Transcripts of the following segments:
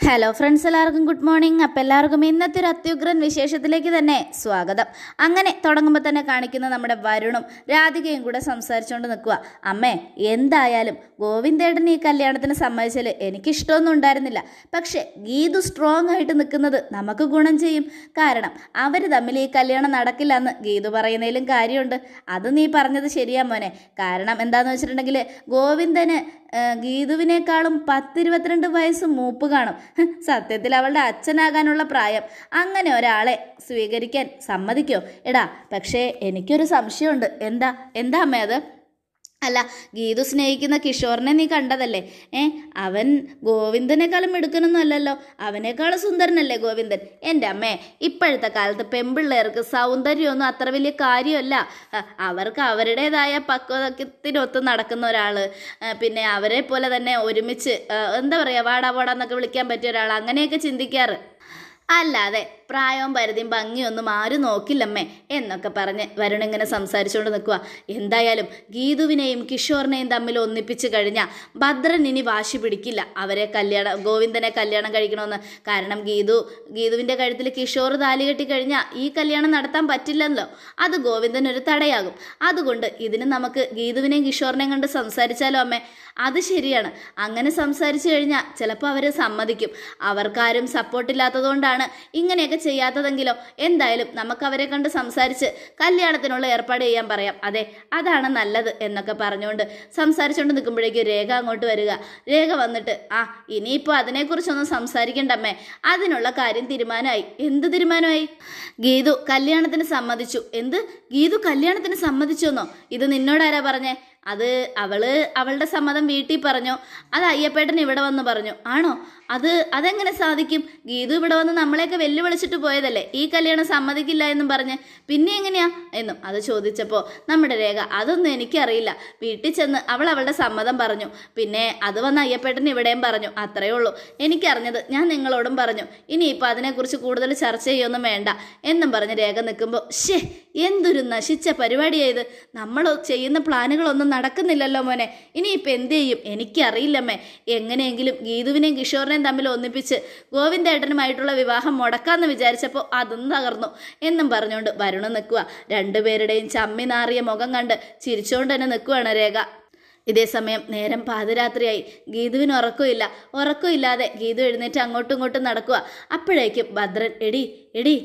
hello friends എല്ലാവർക്കും good morning അപ്പം എല്ലാവർക്കും ഇന്നത്തെ ഒരു അത്യുഗ്രൻ വിശേഷത്തിലേക്ക് തന്നെ സ്വാഗതം അങ്ങനെ തുടങ്ങുമ്പോൾ തന്നെ കാണിക്കുന്ന നമ്മുടെ വരുണും രാധികയും കൂടെ സംസാരിച്ചുകൊണ്ട് നിൽക്കുക അമ്മേ എന്തായാലും ഗോവിന്ദേട്ടൻ ഈ കല്യാണത്തിന് സമ്മതിച്ചാൽ എനിക്കിഷ്ടമൊന്നും ഉണ്ടായിരുന്നില്ല പക്ഷേ ഗീതു സ്ട്രോങ് ആയിട്ട് നിൽക്കുന്നത് നമുക്ക് ഗുണം ചെയ്യും കാരണം അവർ തമ്മിൽ ഈ കല്യാണം നടക്കില്ല എന്ന് ഗീതു പറയുന്നതിലും കാര്യമുണ്ട് അത് നീ പറഞ്ഞത് ശരിയാ മോനെ കാരണം എന്താന്ന് വെച്ചിട്ടുണ്ടെങ്കിൽ ഗോവിന്ദന് ആ, ഗീതുവിനേക്കാളും പത്തിരുപത്തിരണ്ട് വയസ്സ് മൂപ്പ് കാണും ഹ്, സത്യത്തിൽ അവളുടെ അച്ഛനാകാനുള്ള പ്രായം അങ്ങനെ ഒരാളെ സ്വീകരിക്കാൻ സമ്മതിക്കോ എടാ പക്ഷേ എനിക്കൊരു സംശയമുണ്ട് എന്താ എന്താ അമ്മേ അത് അല്ല ഗീതു സ്നേഹിക്കുന്ന കിഷോറിനെ നീ കണ്ടതല്ലേ ഏ അവൻ ഗോവിന്ദനേക്കാളും മിടുക്കനൊന്നും അല്ലല്ലോ അവനേക്കാളും സുന്ദരനല്ലേ ഗോവിന്ദൻ എൻ്റെ അമ്മേ ഇപ്പോഴത്തെ കാലത്ത് പെൺപിള്ളേർക്ക് സൗന്ദര്യമൊന്നും അത്ര വലിയ കാര്യമല്ല അ, അവർക്ക് അവരുടേതായ പക്വതത്തിനൊത്ത് നടക്കുന്ന ഒരാൾ പിന്നെ അവരെ പോലെ തന്നെ ഒരുമിച്ച് ആ, എന്താ പറയുക വാടാ വാടാ എന്നൊക്കെ വിളിക്കാൻ പറ്റിയ ഒരാൾ അങ്ങനെയൊക്കെ ചിന്തിക്കാറ് അല്ലാതെ പ്രായവും പരിധിയും ഭംഗിയൊന്നും ആരും നോക്കില്ലമ്മേ എന്നൊക്കെ പറഞ്ഞ് വരുൺ ഇങ്ങനെ സംസാരിച്ചുകൊണ്ട് നിൽക്കുക എന്തായാലും ഗീതുവിനെയും കിഷോറിനെയും തമ്മിൽ ഒന്നിപ്പിച്ച് കഴിഞ്ഞാൽ ഭദ്രൻ ഇനി വാശി പിടിക്കില്ല അവരെ കല്യാണം ഗോവിന്ദനെ കല്യാണം കഴിക്കണമെന്ന് കാരണം ഗീതു ഗീതുവിൻ്റെ കഴുത്തിൽ കിഷോർ താലി കെട്ടി കഴിഞ്ഞാൽ ഈ കല്യാണം നടത്താൻ പറ്റില്ലല്ലോ അത് ഗോവിന്ദൻ ഒരു തടയാകും അതുകൊണ്ട് ഇതിന് നമുക്ക് ഗീതുവിനെയും കിഷോറിനെയും കണ്ട് സംസാരിച്ചാലോ അമ്മേ അത് ശരിയാണ് അങ്ങനെ സംസാരിച്ചു കഴിഞ്ഞാൽ ചിലപ്പോൾ അവർ സമ്മതിക്കും അവർക്കാരും സപ്പോർട്ടില്ലാത്തതുകൊണ്ടാണ് ഇങ്ങനെയൊക്കെ ചെയ്യാത്തതെങ്കിലോ എന്തായാലും നമുക്ക് അവരെ കണ്ട് സംസാരിച്ച് കല്യാണത്തിനുള്ള ഏർപ്പാട് ചെയ്യാൻ പറയാം അതെ അതാണ് നല്ലത് എന്നൊക്കെ പറഞ്ഞുകൊണ്ട് സംസാരിച്ചുകൊണ്ട് നിൽക്കുമ്പോഴേക്കും രേഖ അങ്ങോട്ട് വരിക രേഖ വന്നിട്ട് ആ ഇനിയിപ്പോൾ അതിനെക്കുറിച്ചൊന്നും സംസാരിക്കണ്ടമ്മേ അതിനുള്ള കാര്യം തീരുമാനമായി എന്ത് തീരുമാനമായി ഗീതു കല്യാണത്തിന് സമ്മതിച്ചു എന്ത് ഗീതു കല്യാണത്തിന് സമ്മതിച്ചു എന്നോ ഇത് നിന്നോടാരാ പറഞ്ഞേ അത് അവള് അവളുടെ സമ്മതം വീട്ടിൽ പറഞ്ഞു അത് അയ്യപ്പേട്ടൻ ഇവിടെ വന്ന് പറഞ്ഞു ആണോ അത് അതെങ്ങനെ സാധിക്കും ഗീതു ഇവിടെ വന്ന് നമ്മളെയൊക്കെ വെല്ലുവിളിച്ചിട്ട് പോയതല്ലേ ഈ കല്യാണം സമ്മതിക്കില്ല എന്നും പറഞ്ഞ് പിന്നെ എങ്ങനെയാ എന്നും അത് ചോദിച്ചപ്പോൾ നമ്മുടെ രേഖ അതൊന്നും എനിക്കറിയില്ല വീട്ടിൽ ചെന്ന് അവൾ അവളുടെ സമ്മതം പറഞ്ഞു പിന്നെ അത് വന്ന് അയ്യപ്പേട്ടൻ ഇവിടെയും പറഞ്ഞു അത്രയേ ഉള്ളൂ എനിക്കറിഞ്ഞത് ഞാൻ നിങ്ങളോടും പറഞ്ഞു ഇനിയിപ്പോൾ അതിനെക്കുറിച്ച് കൂടുതൽ ചർച്ച ചെയ്യൊന്നും വേണ്ട എന്നും പറഞ്ഞ് രേഖ നിൽക്കുമ്പോൾ ഷേ എന്തൊരു നശിച്ച പരിപാടിയായത് നമ്മൾ ചെയ്യുന്ന പ്ലാനുകളൊന്നും നടക്കുന്നില്ലല്ലോ മോനെ ഇനിയിപ്പോൾ എന്ത് ചെയ്യും എനിക്കറിയില്ലമ്മേ എങ്ങനെയെങ്കിലും ഗീതുവിനെയും കിഷോറിനെയും തമ്മിൽ ഒന്നിപ്പിച്ച് ഗോവിന്ദേട്ടനുമായിട്ടുള്ള വിവാഹം മുടക്കാമെന്ന് വിചാരിച്ചപ്പോൾ അതും തകർന്നു എന്നും പറഞ്ഞുകൊണ്ട് വരുണ നിൽക്കുക രണ്ടുപേരുടെയും ചമ്മി നാറിയ മുഖം കണ്ട് ചിരിച്ചുകൊണ്ട് തന്നെ നിൽക്കുകയാണ് രേഖ ഇതേസമയം നേരം പാതിരാത്രിയായി ഗീതുവിന് ഉറക്കമില്ല ഉറക്കമില്ലാതെ ഗീതു എഴുന്നേറ്റ് അങ്ങോട്ടും ഇങ്ങോട്ടും നടക്കുക അപ്പോഴേക്കും ഭദ്രൻ എടി എടി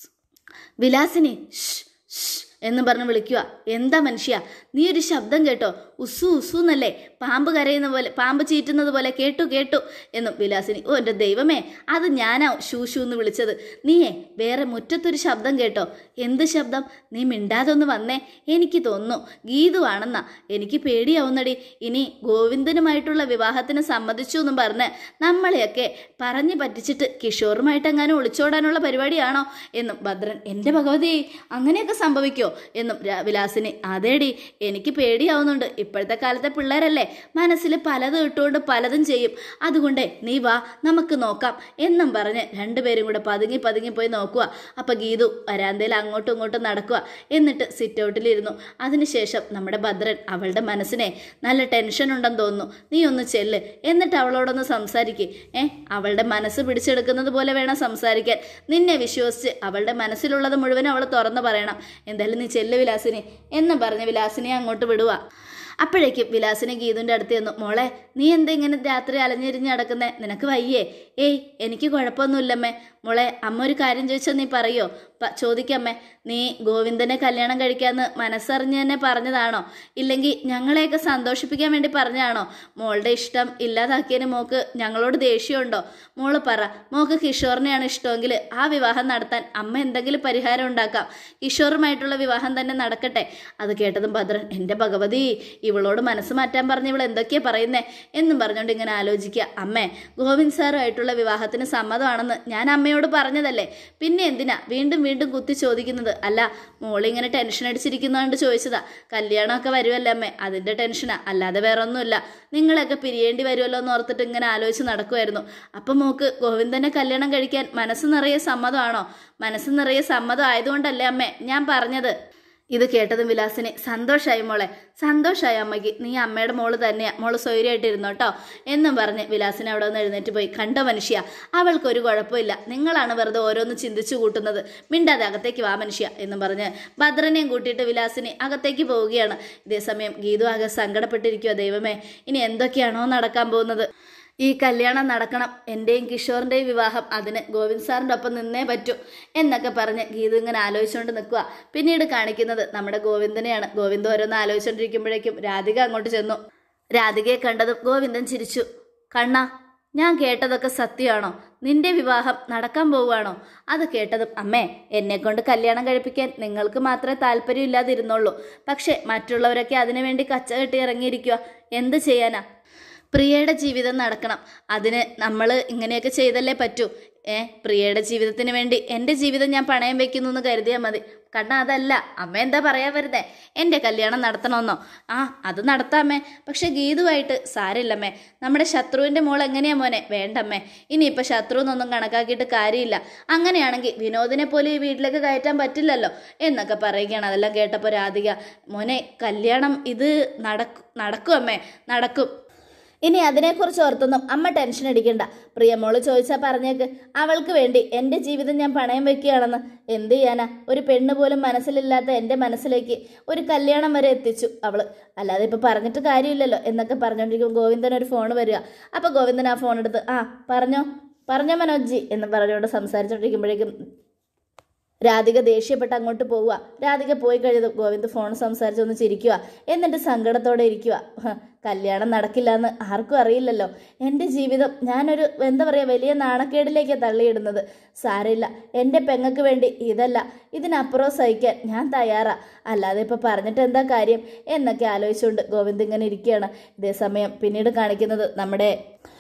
വിലാസിനി ഷ്, ഷ് എന്ന് പറഞ്ഞ് വിളിക്കുക എന്താ മനുഷ്യ നീ ഒരു ശബ്ദം കേട്ടോ ഉസു ഉസു എന്നല്ലേ പാമ്പ് കരയുന്ന പോലെ പാമ്പ് ചീറ്റുന്നത് പോലെ കേട്ടു കേട്ടു എന്നും വിലാസിനി ഓ എൻ്റെ ദൈവമേ അത് ഞാനാ ഷൂ ഷൂ എന്ന് വിളിച്ചത് നീയേ വേറെ മുറ്റത്തൊരു ശബ്ദം കേട്ടോ എന്ത് ശബ്ദം നീ മിണ്ടാതെ ഒന്ന് വന്നേ എനിക്ക് തോന്നുന്നു ഗീതു ആണെന്നാ എനിക്ക് പേടിയാവുന്നടി ഇനി ഗോവിന്ദനുമായിട്ടുള്ള വിവാഹത്തിന് സമ്മതിച്ചു എന്നും പറഞ്ഞ് നമ്മളെയൊക്കെ പറഞ്ഞു പറ്റിച്ചിട്ട് കിഷോറുമായിട്ട് എങ്ങാനും ഒളിച്ചോടാനുള്ള പരിപാടിയാണോ എന്നും ഭദ്രൻ എൻ്റെ ഭഗവതി അങ്ങനെയൊക്കെ സംഭവിക്കോ എന്നും രാ- വിലാസിനി അതേടി എനിക്ക് പേടിയാവുന്നുണ്ട് ഇപ്പോഴത്തെ കാലത്തെ പിള്ളേരല്ലേ മനസ്സിൽ പലതും ഇട്ടുകൊണ്ട് പലതും ചെയ്യും അതുകൊണ്ടേ നീ വാ നമുക്ക് നോക്കാം എന്നും പറഞ്ഞ് രണ്ടുപേരും കൂടെ പതുങ്ങി പതുങ്ങി പോയി നോക്കുക അപ്പം ഗീതു വരാന്തയിൽ അങ്ങോട്ടും ഇങ്ങോട്ടും നടക്കുക എന്നിട്ട് സിറ്റ് ഔട്ടിലിരുന്നു അതിനുശേഷം നമ്മുടെ ഭദ്രൻ അവളുടെ മനസ്സിനെ നല്ല ടെൻഷൻ ഉണ്ടെന്ന് തോന്നുന്നു നീ ഒന്ന് ചെല്ല് എന്നിട്ട് അവളോടൊന്ന് സംസാരിക്കേ ഏ അവളുടെ മനസ്സ് പിടിച്ചെടുക്കുന്നത് പോലെ വേണം സംസാരിക്കാൻ നിന്നെ വിശ്വസിച്ച് അവളുടെ മനസ്സിലുള്ളത് മുഴുവൻ അവൾ തുറന്നു പറയണം എന്തായാലും നീ ചെല്ല് വിലാസിനി എന്നും പറഞ്ഞ് വിലാസിനെ അങ്ങോട്ട് വിടുക അപ്പോഴേക്കും വിലാസിനെ ഗീതുവിൻ്റെ അടുത്ത് ചെന്നു മോളെ നീ എന്താ ഇങ്ങനെ രാത്രി അലഞ്ഞിരിഞ്ഞ് നടക്കുന്നേ നിനക്ക് വയ്യേ ഏയ് എനിക്ക് കുഴപ്പമൊന്നുമില്ലമ്മേ മോളെ അമ്മ ഒരു കാര്യം ചോദിച്ചാൽ നീ പറയോ പ- ചോദിക്കമ്മേ നീ ഗോവിന്ദനെ കല്യാണം കഴിക്കാമെന്ന് മനസ്സറിഞ്ഞ് തന്നെ പറഞ്ഞതാണോ ഇല്ലെങ്കിൽ ഞങ്ങളെയൊക്കെ സന്തോഷിപ്പിക്കാൻ വേണ്ടി പറഞ്ഞതാണോ മോളുടെ ഇഷ്ടം ഇല്ലാതാക്കിയതിന് മോക്ക് ഞങ്ങളോട് ദേഷ്യമുണ്ടോ മോള് പറ മോക്ക് കിഷോറിനെയാണ് ഇഷ്ടമെങ്കിൽ ആ വിവാഹം നടത്താൻ അമ്മ എന്തെങ്കിലും പരിഹാരം ഉണ്ടാക്കാം കിഷോറുമായിട്ടുള്ള വിവാഹം തന്നെ നടക്കട്ടെ അത് കേട്ടതും ഭദ്രൻ എൻ്റെ ഭഗവതി ഇവളോട് മനസ്സ് മാറ്റാൻ പറഞ്ഞ് ഇവൾ എന്തൊക്കെയാ പറയുന്നേ എന്നും പറഞ്ഞുകൊണ്ട് ഇങ്ങനെ ആലോചിക്കുക അമ്മേ ഗോവിന്ദ് സാറുമായിട്ടുള്ള വിവാഹത്തിന് സമ്മതമാണെന്ന് ഞാൻ അമ്മയോട് പറഞ്ഞതല്ലേ പിന്നെ എന്തിനാ വീണ്ടും വീണ്ടും കുത്തി ചോദിക്കുന്നത് അല്ല മോളിങ്ങനെ ടെൻഷൻ അടിച്ചിരിക്കുന്നതുകൊണ്ട് ചോദിച്ചതാ കല്യാണമൊക്കെ വരുമല്ലേ അമ്മേ അതിൻ്റെ ടെൻഷനാ അല്ലാതെ വേറെ ഒന്നുമില്ല നിങ്ങളെയൊക്കെ പിരിയേണ്ടി വരുമല്ലോ എന്ന് ഓർത്തിട്ട് ഇങ്ങനെ ആലോചിച്ച് നടക്കുമായിരുന്നു അപ്പം മോക്ക് ഗോവിന്ദനെ കല്യാണം കഴിക്കാൻ മനസ്സ് നിറയെ സമ്മതമാണോ മനസ്സ് നിറയെ സമ്മതം ആയതുകൊണ്ടല്ലേ അമ്മേ ഞാൻ പറഞ്ഞത് ഇത് കേട്ടതും വിലാസിന് സന്തോഷമായി മോളെ സന്തോഷമായി അമ്മയ്ക്ക് നീ അമ്മയുടെ മോള് തന്നെയാ മോള് സ്വൈര്യമായിട്ടിരുന്നോ കേട്ടോ എന്നും പറഞ്ഞ് വിലാസിനെ അവിടെ നിന്ന് എഴുന്നേറ്റ് പോയി കണ്ട മനുഷ്യ അവൾക്കൊരു കുഴപ്പമില്ല നിങ്ങളാണ് വെറുതെ ഓരോന്ന് ചിന്തിച്ചു കൂട്ടുന്നത് മിണ്ടാതെ അകത്തേക്ക് വാ മനുഷ്യ എന്നും പറഞ്ഞ് ഭദ്രനെയും കൂട്ടിയിട്ട് വിലാസിനെ അകത്തേക്ക് പോവുകയാണ് ഇതേസമയം ഗീതു ആകെ സങ്കടപ്പെട്ടിരിക്കുക ദൈവമേ ഇനി എന്തൊക്കെയാണോ നടക്കാൻ പോകുന്നത് ഈ കല്യാണം നടക്കണം എൻ്റെയും കിഷോറിൻ്റെയും വിവാഹം അതിന് ഗോവിന്ദ് സാറിൻ്റെ ഒപ്പം നിന്നേ പറ്റൂ എന്നൊക്കെ പറഞ്ഞ് ഗീതു ഇങ്ങനെ ആലോചിച്ചുകൊണ്ട് നിൽക്കുക പിന്നീട് കാണിക്കുന്നത് നമ്മുടെ ഗോവിന്ദനെയാണ് ഗോവിന്ദ് ഓരോന്ന് ആലോചിച്ചുകൊണ്ടിരിക്കുമ്പോഴേക്കും രാധിക അങ്ങോട്ട് ചെന്നു രാധികയെ കണ്ടതും ഗോവിന്ദൻ ചിരിച്ചു കണ്ണ ഞാൻ കേട്ടതൊക്കെ സത്യമാണോ നിന്റെ വിവാഹം നടക്കാൻ പോവുകയാണോ അത് കേട്ടതും അമ്മേ എന്നെ കൊണ്ട് കല്യാണം കഴിപ്പിക്കാൻ നിങ്ങൾക്ക് മാത്രമേ താല്പര്യമില്ലാതിരുന്നുള്ളൂ പക്ഷേ മറ്റുള്ളവരൊക്കെ അതിനുവേണ്ടി കച്ചകെട്ടി ഇറങ്ങിയിരിക്കുക എന്ത് ചെയ്യാനാ പ്രിയയുടെ ജീവിതം നടക്കണം അതിന് നമ്മൾ ഇങ്ങനെയൊക്കെ ചെയ്തല്ലേ പറ്റൂ ഏ പ്രിയയുടെ ജീവിതത്തിന് വേണ്ടി എൻ്റെ ജീവിതം ഞാൻ പണയം വെക്കുന്നു എന്ന് കരുതിയാൽ മതി കാരണം അതല്ല അമ്മ എന്താ പറയാൻ വരുന്നേ എൻ്റെ കല്യാണം നടത്തണമെന്നോ ആ അത് നടത്താമേ പക്ഷെ ഗീതുവായിട്ട് സാരില്ലമ്മേ നമ്മുടെ ശത്രുവിൻ്റെ മോൾ എങ്ങനെയാ മോനെ വേണ്ടമ്മേ ഇനിയിപ്പോൾ ശത്രു എന്നൊന്നും കണക്കാക്കിയിട്ട് കാര്യമില്ല അങ്ങനെയാണെങ്കിൽ വിനോദിനെ പോലെ ഈ വീട്ടിലേക്ക് കയറ്റാൻ പറ്റില്ലല്ലോ എന്നൊക്കെ പറയുകയാണ് അതെല്ലാം കേട്ടപ്പോൾ രാധിക മോനെ കല്യാണം ഇത് നടക്കും നടക്കും അമ്മേ നടക്കും ഇനി അതിനെക്കുറിച്ച് ഓർത്തൊന്നും അമ്മ ടെൻഷൻ അടിക്കണ്ട പ്രിയമോള് ചോദിച്ചാൽ പറഞ്ഞേക്ക് അവൾക്ക് വേണ്ടി എൻ്റെ ജീവിതം ഞാൻ പണയം വെക്കുകയാണെന്ന് എന്ത് ചെയ്യാനാ ഒരു പെണ്ണ് പോലും മനസ്സിലില്ലാത്ത എൻ്റെ മനസ്സിലേക്ക് ഒരു കല്യാണം വരെ എത്തിച്ചു അവള് അല്ലാതെ ഇപ്പം പറഞ്ഞിട്ട് കാര്യമില്ലല്ലോ എന്നൊക്കെ പറഞ്ഞുകൊണ്ടിരിക്കും ഗോവിന്ദൻ ഒരു ഫോൺ വരിക അപ്പോൾ ഗോവിന്ദൻ ആ ഫോൺ എടുത്ത് ആ പറഞ്ഞോ പറഞ്ഞോ മനോജ്ജി എന്ന് പറഞ്ഞുകൊണ്ട് സംസാരിച്ചുകൊണ്ടിരിക്കുമ്പോഴേക്കും രാധിക ദേഷ്യപ്പെട്ട് അങ്ങോട്ട് പോവുക രാധിക പോയി കഴിഞ്ഞതും ഗോവിന്ദ് ഫോൺ സംസാരിച്ചൊന്ന് ചിരിക്കുക എന്നിട്ട് സങ്കടത്തോടെ ഇരിക്കുക ഹ, കല്യാണം നടക്കില്ല എന്ന് ആർക്കും അറിയില്ലല്ലോ എൻ്റെ ജീവിതം ഞാനൊരു എന്താ പറയുക വലിയ നാണക്കേടിലേക്ക് തള്ളിയിടുന്നത് സാരമില്ല എൻ്റെ പെങ്ങക്ക് വേണ്ടി ഇതല്ല ഇതിനപ്പുറം സഹിക്കാൻ ഞാൻ തയ്യാറാ അല്ലാതെ ഇപ്പോൾ പറഞ്ഞിട്ട് എന്താ കാര്യം എന്നൊക്കെ ആലോചിച്ചുകൊണ്ട് ഗോവിന്ദ് ഇങ്ങനെ ഇരിക്കുകയാണ് ഇതേസമയം പിന്നീട് കാണിക്കുന്നത് നമ്മുടെ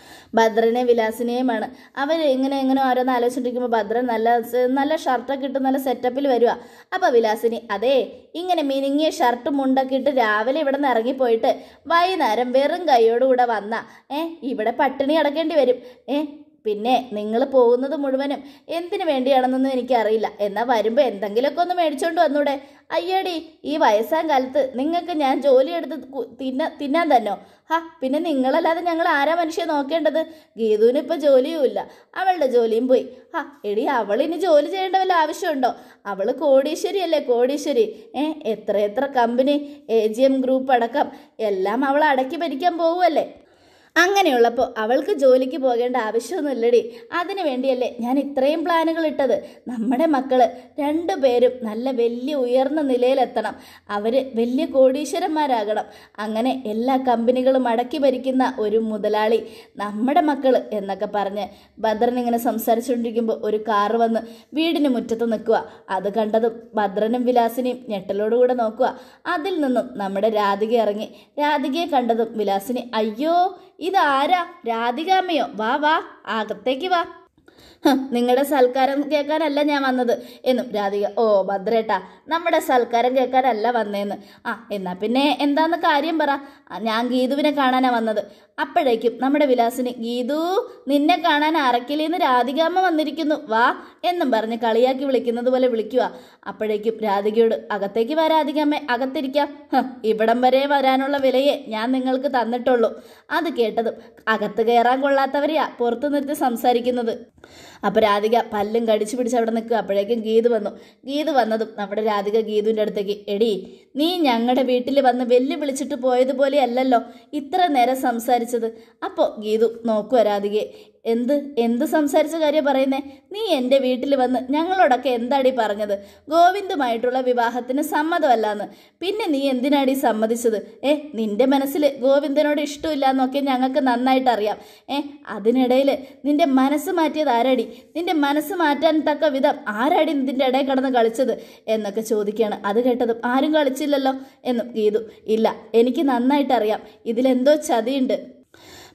ഭദ്രനെ വിലാസിനെയുമാണ് അവർ ഇങ്ങനെ ഇങ്ങനെ ഓരോന്ന് ആലോചിച്ചിട്ടിരിക്കുമ്പോൾ ഭദ്രൻ നല്ല നല്ല ഷർട്ടൊക്കെ ഇട്ട് നല്ല സെറ്റപ്പിൽ വരിക അപ്പോൾ വിലാസിനി അതേ ഇങ്ങനെ മിനുങ്ങിയ ഷർട്ടും മുണ്ടൊക്കെ ഇട്ട് രാവിലെ ഇവിടെ നിന്ന് ഇറങ്ങിപ്പോയിട്ട് വൈകുന്നേരം വെറും കൈയോടുകൂടെ വന്ന ഏ ഇവിടെ പട്ടിണി അടക്കേണ്ടി വരും ഏ പിന്നെ നിങ്ങൾ പോകുന്നത് മുഴുവനും എന്തിനു വേണ്ടിയാണെന്നൊന്നും എനിക്കറിയില്ല എന്നാൽ വരുമ്പോൾ എന്തെങ്കിലുമൊക്കെ ഒന്ന് മേടിച്ചോണ്ട് വന്നൂടെ അയ്യടി ഈ വയസ്സാം കാലത്ത് നിങ്ങൾക്ക് ഞാൻ ജോലിയെടുത്ത് കു- തിന്ന തിന്നാൻ തന്നോ ഹാ പിന്നെ നിങ്ങളല്ലാതെ ഞങ്ങൾ ആരാ മനുഷ്യ നോക്കേണ്ടത് ഗീതുവിന് ഇപ്പോൾ ജോലിയുമില്ല അവളുടെ ജോലിയും പോയി ഹാ എടി അവൾ ഇനി ജോലി ചെയ്യേണ്ട വല്ല ആവശ്യമുണ്ടോ അവൾ കോടീശ്വരി അല്ലേ കോടീശ്വരി ഏ എത്ര എത്ര company A G M group അടക്കം എല്ലാം അവൾ അടക്കി ഭരിക്കാൻ പോവുമല്ലേ അങ്ങനെയുള്ളപ്പോൾ അവൾക്ക് ജോലിക്ക് പോകേണ്ട ആവശ്യമൊന്നുമില്ലടി അതിനു വേണ്ടിയല്ലേ ഞാൻ ഇത്രയും പ്ലാനുകൾ ഇട്ടത് നമ്മുടെ മക്കൾ രണ്ടുപേരും നല്ല വലിയ ഉയർന്ന നിലയിലെത്തണം അവർ വലിയ കോടീശ്വരന്മാരാകണം അങ്ങനെ എല്ലാ കമ്പനികളും അടക്കി ഭരിക്കുന്ന ഒരു മുതലാളി നമ്മുടെ മക്കൾ എന്നൊക്കെ പറഞ്ഞ് ഭദ്രൻ ഇങ്ങനെ സംസാരിച്ചുകൊണ്ടിരിക്കുമ്പോൾ ഒരു കാറ് വന്ന് വീടിന് മുറ്റത്ത് നിൽക്കുക അത് കണ്ടതും ഭദ്രനും വിലാസിനെയും ഞെട്ടലോടുകൂടെ നോക്കുക അതിൽ നിന്നും നമ്മുടെ രാധിക ഇറങ്ങി രാധികയെ കണ്ടതും വിലാസിനി അയ്യോ ഇതാരാ രാധികാമ്മയോ വാ വാ അകത്തേക്ക് വാ നിങ്ങളുടെ സൽക്കാരം കേൾക്കാനല്ല ഞാൻ വന്നത് എന്നും രാധിക ഓ ഭദ്രേട്ടാ നമ്മുടെ സൽക്കാരം കേൾക്കാനല്ല വന്നേന്ന് ആ എന്നാ പിന്നെ എന്താന്ന് കാര്യം പറ ആ, ഞാൻ ഗീതുവിനെ കാണാനാ വന്നത് അപ്പോഴേക്കും നമ്മുടെ വിലാസിന് ഗീതു നിന്നെ കാണാൻ അറക്കിലേന്ന് രാധികാമ്മ വന്നിരിക്കുന്നു വാ എന്നും പറഞ്ഞ് കളിയാക്കി വിളിക്കുന്നത് പോലെ വിളിക്കുക അപ്പോഴേക്കും രാധികയോട് അകത്തേക്ക് വാ രാധികാമ്മേ അകത്തിരിക്കാം ഹ്, ഇവിടം വരെ വരാനുള്ള വിലയെ ഞാൻ നിങ്ങൾക്ക് തന്നിട്ടുള്ളൂ അത് കേട്ടതും അകത്ത് കയറാൻ കൊള്ളാത്തവരെയാ പുറത്തു നിർത്തി സംസാരിക്കുന്നത് അപ്പോൾ രാധിക പല്ലും കടിച്ചു പിടിച്ച് അവിടെ നിൽക്കുക അപ്പോഴേക്കും ഗീത് വന്നു ഗീത് വന്നതും നമ്മുടെ രാധിക ഗീതുവിൻ്റെ അടുത്തേക്ക് എടി നീ ഞങ്ങളുടെ വീട്ടിൽ വന്ന് വെല്ലു വിളിച്ചിട്ട് പോയതുപോലെ അല്ലല്ലോ ഇത്ര നേരം സംസാരിച്ചത് അപ്പോൾ ഗീതു നോക്കുക രാധികയെ എന്ത് എന്ത് സംസാരിച്ച കാര്യം പറയുന്നേ നീ എൻ്റെ വീട്ടിൽ വന്ന് ഞങ്ങളോടൊക്കെ എന്താടി പറഞ്ഞത് ഗോവിന്ദുമായിട്ടുള്ള വിവാഹത്തിന് സമ്മതമല്ലാന്ന് പിന്നെ നീ എന്തിനാടി സമ്മതിച്ചത് ഏ നിന്റെ മനസ്സിൽ ഗോവിന്ദനോട് ഇഷ്ടമില്ല എന്നൊക്കെ ഞങ്ങൾക്ക് നന്നായിട്ട് അറിയാം ഏ അതിനിടയിൽ നിന്റെ മനസ്സ് മാറ്റിയത് ആരാടി നിന്റെ മനസ്സ് മാറ്റാൻ തക്ക വിധം ആരാടി നിന്റെ ഇടയിൽ കിടന്ന് കളിച്ചത് എന്നൊക്കെ ചോദിക്കുകയാണ് അത് കേട്ടതും ആരും കളിച്ചില്ലല്ലോ എന്നും ഗീതു ഇല്ല എനിക്ക് നന്നായിട്ട് അറിയാം ഇതിലെന്തോ ചതിയുണ്ട്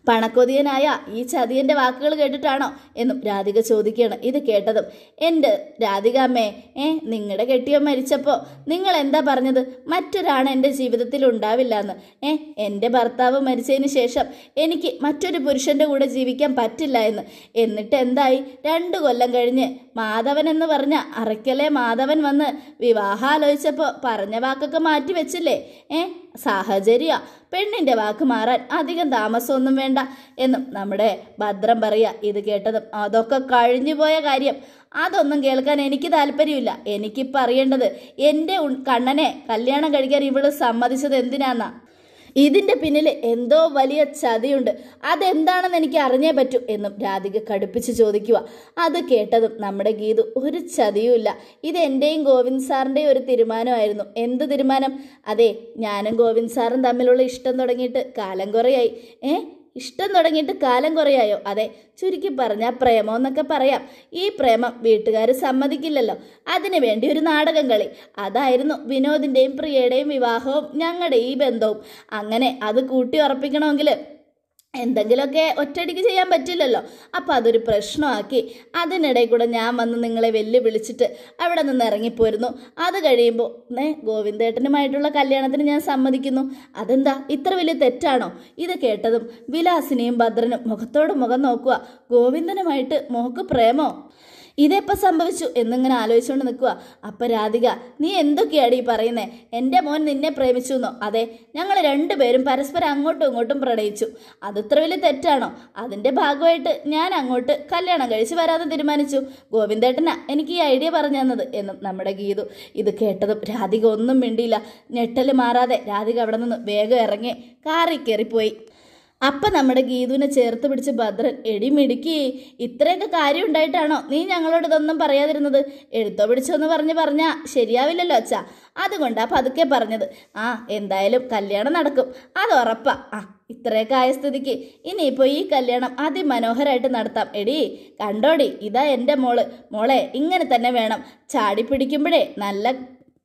പണക്കൊതിയനായ ഈ ചതിയന്റെ വാക്കുകൾ കേട്ടിട്ടാണോ എന്നും രാധിക ചോദിക്കുകയാണ് ഇത് കേട്ടതും എൻ്റെ രാധിക അമ്മേ ഏ നിങ്ങളുടെ കെട്ടിയൻ മരിച്ചപ്പോൾ നിങ്ങൾ എന്താ പറഞ്ഞത് മറ്റൊരാണ് എൻ്റെ ജീവിതത്തിൽ ഉണ്ടാവില്ല എന്ന് ഏ എൻ്റെ ഭർത്താവ് മരിച്ചതിന് ശേഷം എനിക്ക് മറ്റൊരു പുരുഷൻ്റെ കൂടെ ജീവിക്കാൻ പറ്റില്ല എന്ന് എന്നിട്ട് എന്തായി രണ്ടു കൊല്ലം കഴിഞ്ഞ് മാധവൻ എന്ന് പറഞ്ഞ അറയ്ക്കലെ മാധവൻ വന്ന് വിവാഹം ആലോചിച്ചപ്പോൾ പറഞ്ഞ വാക്കൊക്കെ മാറ്റി വെച്ചില്ലേ ഏ സാഹചര്യ പെണ്ണിന്റെ വാക്ക് മാറാൻ അധികം താമസമൊന്നും വേണ്ട എന്നും നമ്മുടെ ഭദ്രം പറയുക ഇത് കേട്ടതും അതൊക്കെ കഴിഞ്ഞു പോയ കാര്യം അതൊന്നും കേൾക്കാൻ എനിക്ക് താല്പര്യമില്ല എനിക്കിപ്പോൾ അറിയേണ്ടത് എൻ്റെ ഉൺ- കണ്ണനെ കല്യാണം കഴിക്കാൻ ഇവള് സമ്മതിച്ചത് എന്തിനാന്നാ ഇതിന്റെ പിന്നിൽ എന്തോ വലിയ ചതിയുണ്ട് അതെന്താണെന്ന് എനിക്ക് അറിഞ്ഞേ പറ്റൂ എന്നും രാധിക കടുപ്പിച്ച് ചോദിക്കുക അത് കേട്ടതും നമ്മുടെ ഗീതു ഒരു ചതിയുമില്ല ഇത് എൻ്റെയും ഗോവിന്ദ് സാറിൻ്റെയും ഒരു തീരുമാനമായിരുന്നു എന്ത് തീരുമാനം അതെ ഞാനും ഗോവിന്ദ് സാറും തമ്മിലുള്ള ഇഷ്ടം തുടങ്ങിയിട്ട് കാലം കുറയായി ഏ ഇഷ്ടം തുടങ്ങിയിട്ട് കാലം കുറയായോ അതെ ചുരുക്കി പറഞ്ഞാൽ പ്രേമം എന്നൊക്കെ പറയാം ഈ പ്രേമം വീട്ടുകാർ സമ്മതിക്കില്ലല്ലോ അതിനു വേണ്ടി ഒരു നാടകം കളി അതായിരുന്നു വിനോദിൻ്റെയും പ്രിയയുടെയും വിവാഹവും ഞങ്ങളുടെ ഈ ബന്ധവും അങ്ങനെ അത് കൂട്ടി ഉറപ്പിക്കണമെങ്കിൽ എന്തെങ്കിലുമൊക്കെ ഒറ്റയടിക്ക് ചെയ്യാൻ പറ്റില്ലല്ലോ അപ്പോൾ അതൊരു പ്രശ്നമാക്കി അതിനിടയിൽ കൂടെ ഞാൻ വന്ന് നിങ്ങളെ വെല്ലുവിളിച്ചിട്ട് അവിടെ നിന്ന് ഇറങ്ങിപ്പോയിരുന്നു അത് കഴിയുമ്പോൾ ഏ ഗോവിന്ദേട്ടനുമായിട്ടുള്ള കല്യാണത്തിന് ഞാൻ സമ്മതിക്കുന്നു അതെന്താ ഇത്ര വലിയ തെറ്റാണോ ഇത് കേട്ടതും വിലാസിനെയും ഭദ്രനും മുഖത്തോട് മുഖം നോക്കുക ഗോവിന്ദനുമായിട്ട് മോക്ക് പ്രേമോ ഇതെപ്പോൾ സംഭവിച്ചു എന്നിങ്ങനെ ആലോചിച്ചുകൊണ്ട് നിൽക്കുക അപ്പം രാധിക നീ എന്തൊക്കെയാടി ഈ പറയുന്നേ എൻ്റെ മോൻ നിന്നെ പ്രേമിച്ചു എന്നോ അതെ ഞങ്ങൾ രണ്ടുപേരും പരസ്പരം അങ്ങോട്ടും ഇങ്ങോട്ടും പ്രണയിച്ചു അതിത്ര വലിയ തെറ്റാണോ അതിൻ്റെ ഭാഗമായിട്ട് ഞാൻ അങ്ങോട്ട് കല്യാണം കഴിച്ച് വരാതെ തീരുമാനിച്ചു ഗോവിന്ദേട്ടനാ എനിക്ക് ഈ ഐഡിയ പറഞ്ഞു തന്നത് എന്നും നമ്മുടെ ഗീതു ഇത് കേട്ടതും രാധിക ഒന്നും മിണ്ടിയില്ല ഞെട്ടൽ മാറാതെ രാധിക അവിടെ നിന്ന് വേഗം ഇറങ്ങി കാറിൽ കയറിപ്പോയി അപ്പൊ നമ്മുടെ ഗീതുവിനെ ചേർത്ത് പിടിച്ച് ഭദ്രൻ എടി മിടുക്കി ഇത്രയൊക്കെ കാര്യം ഉണ്ടായിട്ടാണോ നീ ഞങ്ങളോട് ഇതൊന്നും പറയാതിരുന്നത് എഴുത്തോ പിടിച്ചോ എന്ന് പറഞ്ഞ് പറഞ്ഞാ ശരിയാവില്ലല്ലോ അച്ഛാ അതുകൊണ്ടാ പതുക്കെ പറഞ്ഞത് ആ എന്തായാലും കല്യാണം നടക്കും അത് ഉറപ്പാ ആ ഇത്രയൊക്കെ ആയ സ്ഥിതിക്ക് ഇനിയിപ്പോൾ ഈ കല്യാണം അതിമനോഹരമായിട്ട് നടത്താം എടി കണ്ടോടി ഇതാ എൻ്റെ മോള് മോളെ ഇങ്ങനെ തന്നെ വേണം ചാടി പിടിക്കുമ്പോഴേ നല്ല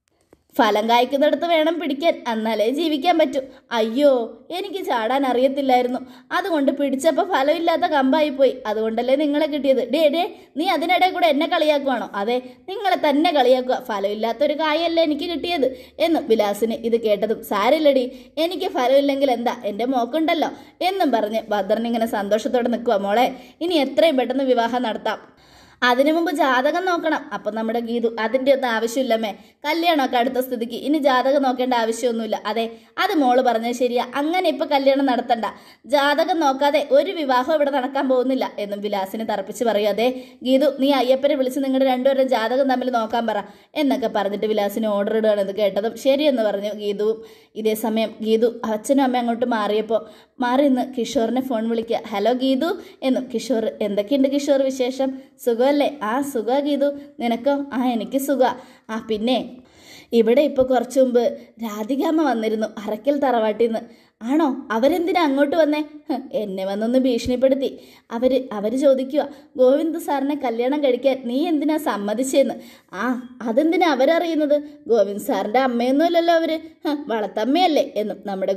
ഫലം കായ്ക്കുന്നിടത്ത് വേണം പിടിക്കാൻ എന്നാലേ ജീവിക്കാൻ പറ്റൂ അയ്യോ എനിക്ക് ചാടാൻ അറിയത്തില്ലായിരുന്നു അതുകൊണ്ട് പിടിച്ചപ്പോൾ ഫലമില്ലാത്ത കമ്പായി പോയി അതുകൊണ്ടല്ലേ നിങ്ങളെ കിട്ടിയത് ഡേ ഡേ നീ അതിനിടെ കൂടെ എന്നെ കളിയാക്കുവാണോ അതെ നിങ്ങളെ തന്നെ കളിയാക്കുക ഫലമില്ലാത്തൊരു കായല്ലേ എനിക്ക് കിട്ടിയത് എന്നും വിലാസിന് ഇത് കേട്ടതും സാരില്ലടി എനിക്ക് ഫലമില്ലെങ്കിൽ എന്താ എൻ്റെ മോക്കുണ്ടല്ലോ എന്നും പറഞ്ഞ് ഭദ്രൻ ഇങ്ങനെ സന്തോഷത്തോടെ നിൽക്കുക മോളെ ഇനി എത്രയും പെട്ടെന്ന് വിവാഹം നടത്താം അതിനു മുമ്പ് ജാതകം നോക്കണം അപ്പം നമ്മുടെ ഗീതു അതിൻ്റെ ഒന്നും ആവശ്യമില്ലമ്മേ കല്യാണമൊക്കെ അടുത്ത സ്ഥിതിക്ക് ഇനി ജാതകം നോക്കേണ്ട ആവശ്യമൊന്നുമില്ല അതെ അത് മോള് പറഞ്ഞത് ശരിയാ അങ്ങനെ ഇപ്പം കല്യാണം നടത്തണ്ട ജാതകം നോക്കാതെ ഒരു വിവാഹം ഇവിടെ നടക്കാൻ പോകുന്നില്ല എന്നും വിലാസിനെ തറപ്പിച്ച് പറയും അതെ ഗീതു നീ അയ്യപ്പനെ വിളിച്ച് നിങ്ങളുടെ രണ്ടുപേരും ജാതകം തമ്മിൽ നോക്കാൻ പറ എന്നൊക്കെ പറഞ്ഞിട്ട് വിലാസിന് ഓർഡർ ഇടുകയാണ് ഇത് കേട്ടതും ശരിയെന്ന് പറഞ്ഞു ഗീതുവും ഇതേ സമയം ഗീതു അച്ഛനും അമ്മ അങ്ങോട്ട് മാറിയപ്പോൾ മാറി നിന്ന് കിഷോറിനെ ഫോൺ വിളിക്കുക ഹലോ ഗീതു എന്നും കിഷോർ എന്തൊക്കെയുണ്ട് കിഷോർ വിശേഷം സുഖമല്ലേ ആ സുഖ ഗീതു നിനക്കോ ആ എനിക്ക് സുഖ ആ പിന്നെ ഇവിടെ ഇപ്പോൾ കുറച്ചു മുമ്പ് രാധികാമ്മ വന്നിരുന്നു അറക്കൽ തറവാട്ടിൽ നിന്ന് ആണോ അവരെന്തിനാ അങ്ങോട്ട് വന്നേ ഹ്, എന്നെ വന്നൊന്ന് ഭീഷണിപ്പെടുത്തി അവർ അവർ ചോദിക്കുക ഗോവിന്ദ് സാറിനെ കല്യാണം കഴിക്കാൻ നീ എന്തിനാ സമ്മതിച്ചെന്ന് ആ അതെന്തിനാ അവരറിയുന്നത് ഗോവിന്ദ് സാറിൻ്റെ അമ്മയൊന്നുമല്ലല്ലോ അവർ വളർത്തമ്മയല്ലേ എന്നും നമ്മുടെ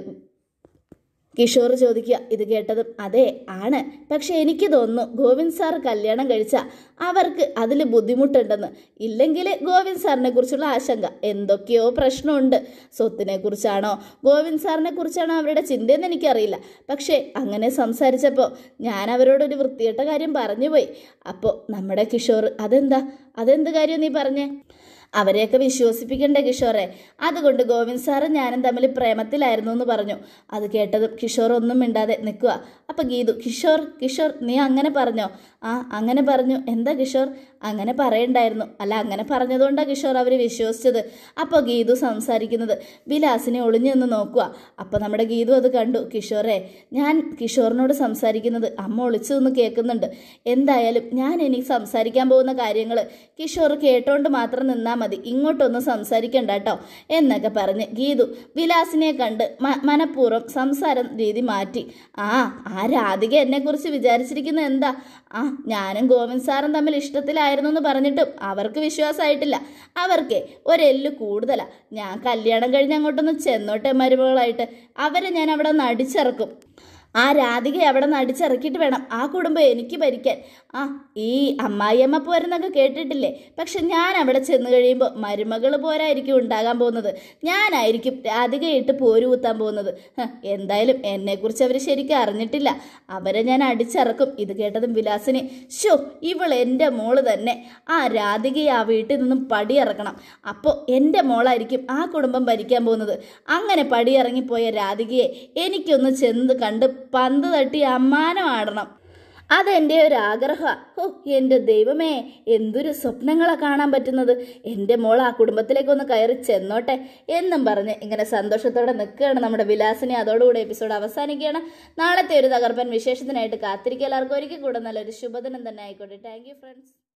കിഷോർ ചോദിക്കുക ഇത് കേട്ടതും അതെ ആണ് പക്ഷെ എനിക്ക് തോന്നുന്നു ഗോവിന്ദ് സാർ കല്യാണം കഴിച്ച അവർക്ക് അതിൽ ബുദ്ധിമുട്ടുണ്ടെന്ന് ഇല്ലെങ്കിൽ ഗോവിന്ദ് സാറിനെ കുറിച്ചുള്ള ആശങ്ക എന്തൊക്കെയോ പ്രശ്നമുണ്ട് സ്വത്തിനെ കുറിച്ചാണോ ഗോവിന്ദ് സാറിനെ കുറിച്ചാണോ അവരുടെ ചിന്തയെന്ന് എനിക്കറിയില്ല പക്ഷേ അങ്ങനെ സംസാരിച്ചപ്പോൾ ഞാൻ അവരോടൊരു വൃത്തികെട്ട കാര്യം പറഞ്ഞുപോയി അപ്പോൾ നമ്മുടെ കിഷോർ അതെന്താ അതെന്ത് കാര്യം നീ പറഞ്ഞേ അവരെയൊക്കെ വിശ്വസിപ്പിക്കണ്ടേ കിഷോറെ അതുകൊണ്ട് ഗോവിന്ദ് സാറും ഞാനും തമ്മിൽ പ്രേമത്തിലായിരുന്നു എന്ന് പറഞ്ഞു അത് കേട്ടതും കിഷോർ ഒന്നും മിണ്ടാതെ നിൽക്കുക അപ്പം ഗീതു കിഷോർ കിഷോർ നീ അങ്ങനെ പറഞ്ഞോ ആ അങ്ങനെ പറഞ്ഞു എന്താ കിഷോർ അങ്ങനെ പറയണ്ടായിരുന്നു അല്ല അങ്ങനെ പറഞ്ഞതുകൊണ്ടാണ് കിഷോർ അവർ വിശ്വസിച്ചത് അപ്പോൾ ഗീതു സംസാരിക്കുന്നത് വിലാസിനെ ഒളിഞ്ഞു നിന്ന് നോക്കുക അപ്പോൾ നമ്മുടെ ഗീതു അത് കണ്ടു കിഷോറെ ഞാൻ കിഷോറിനോട് സംസാരിക്കുന്നത് അമ്മ ഒളിച്ചു നിന്ന് കേൾക്കുന്നുണ്ട് എന്തായാലും ഞാൻ ഇനി സംസാരിക്കാൻ പോകുന്ന കാര്യങ്ങൾ കിഷോർ കേട്ടോണ്ട് മാത്രം നിന്നാൽ മതി ഇങ്ങോട്ടൊന്നും സംസാരിക്കണ്ട കേട്ടോ എന്നൊക്കെ പറഞ്ഞ് ഗീതു വിലാസിനെ കണ്ട് മ മനഃപൂർവ്വം സംസാരം രീതി മാറ്റി ആ ആ രാധിക എന്നെക്കുറിച്ച് വിചാരിച്ചിരിക്കുന്നത് എന്താ ആ ഞാനും ഗോവിന്ദ് സാറും തമ്മിൽ ഇഷ്ടത്തിലായിരുന്നു എന്ന് പറഞ്ഞിട്ടും അവർക്ക് വിശ്വാസമായിട്ടില്ല അവർക്ക് ഒരെല്ല് കൂടുതലാ ഞാൻ കല്യാണം കഴിഞ്ഞ് അങ്ങോട്ടൊന്ന് ചെന്നോട്ടെ മരുമകളായിട്ട് അവരെ ഞാൻ അവിടെ ഒന്ന് അടിച്ചിറക്കും ആ രാധികയെ അവിടെ നിന്ന് അടിച്ചിറക്കിയിട്ട് വേണം ആ കുടുംബം എനിക്ക് ഭരിക്കാൻ ആ ഈ അമ്മായിയമ്മ പോരെന്നൊക്കെ കേട്ടിട്ടില്ലേ പക്ഷെ ഞാൻ അവിടെ ചെന്ന് കഴിയുമ്പോൾ മരുമകൾ പോരായിരിക്കും ഉണ്ടാകാൻ പോകുന്നത് ഞാനായിരിക്കും രാധികയിട്ട് പോര് കുത്താൻ പോകുന്നത് ഹ, എന്തായാലും എന്നെക്കുറിച്ച് അവർ ശരിക്കും അറിഞ്ഞിട്ടില്ല അവരെ ഞാൻ അടിച്ചിറക്കും ഇത് കേട്ടതും വിലാസിനെ ഷോ ഇവൾ എൻ്റെ മോള് തന്നെ ആ രാധികയെ ആ വീട്ടിൽ നിന്നും പടിയിറക്കണം അപ്പോൾ എൻ്റെ മോളായിരിക്കും ആ കുടുംബം ഭരിക്കാൻ പോകുന്നത് അങ്ങനെ പടിയിറങ്ങിപ്പോയ രാധികയെ എനിക്കൊന്ന് ചെന്ന് കണ്ട് പന്ത് തട്ടി അമ്മാനമാടണം അതെൻ്റെ ഒരു ആഗ്രഹമാണ് ഓ എൻ്റെ ദൈവമേ എന്തൊരു സ്വപ്നങ്ങളാണ് കാണാൻ പറ്റുന്നത് എൻ്റെ മോൾ ആ കുടുംബത്തിലേക്കൊന്ന് കയറി ചെന്നോട്ടെ എന്നും പറഞ്ഞ് ഇങ്ങനെ സന്തോഷത്തോടെ നിൽക്കുകയാണ് നമ്മുടെ വിലാസിനെ അതോടുകൂടി എപ്പിസോഡ് അവസാനിക്കുകയാണ് നാളത്തെ ഒരു തകർപ്പൻ വിശേഷത്തിനായിട്ട് കാത്തിരിക്കുക എല്ലാവർക്കും ഒരിക്കൽ കൂടെ നല്ലൊരു ശുഭദിനം തന്നെ ആയിക്കോട്ടെ താങ്ക് യു ഫ്രണ്ട്സ്